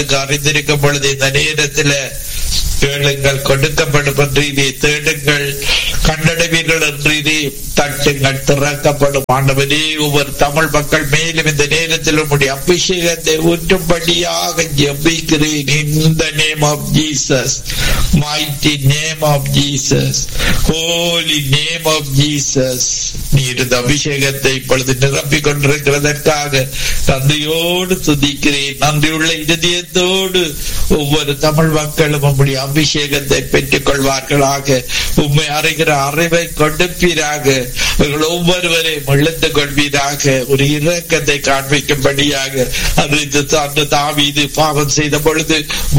அறிந்திருக்கும் பொழுது இந்த நேரத்தில் கேளுங்கள் கொடுக்கப்படும் என்றீரே தேடுங்கள் கண்டடைவீர்கள் என்றீரே தட்டுங்கள் திறக்கப்படும் ஆண்டவரே ஒவ்வொரு தமிழ் மக்கள் மேலும் இந்த நேரத்தில் உங்களுடைய அபிஷேகத்தை ஊற்றும்படியாக ஜெபிக்கிறேன் இந்த name of Jesus mighty name of Jesus holy name of Jesus நீர் இந்த அபிஷேகத்தை இப்பொழுது நிரப்பிக் கொண்டிருக்கிறதற்காக நன்றியோடு துதிக்கிறேன் நன்றியுள்ள இதயத்தோடு ஒவ்வொரு தமிழ் மக்களும் உம்முடைய அபிஷேகத்தை பெற்றுக் கொள்வார்களாக உண்மை அறிகிற அறிவை கொடுப்பீராக அவர்கள் ஒவ்வொருவரையும் இழுத்து கொள்வீராக ஒரு இரக்கத்தை காண்பிக்கும்படியாக அறிந்து சார்ந்த தாவீது பாவம் செய்த பொழுது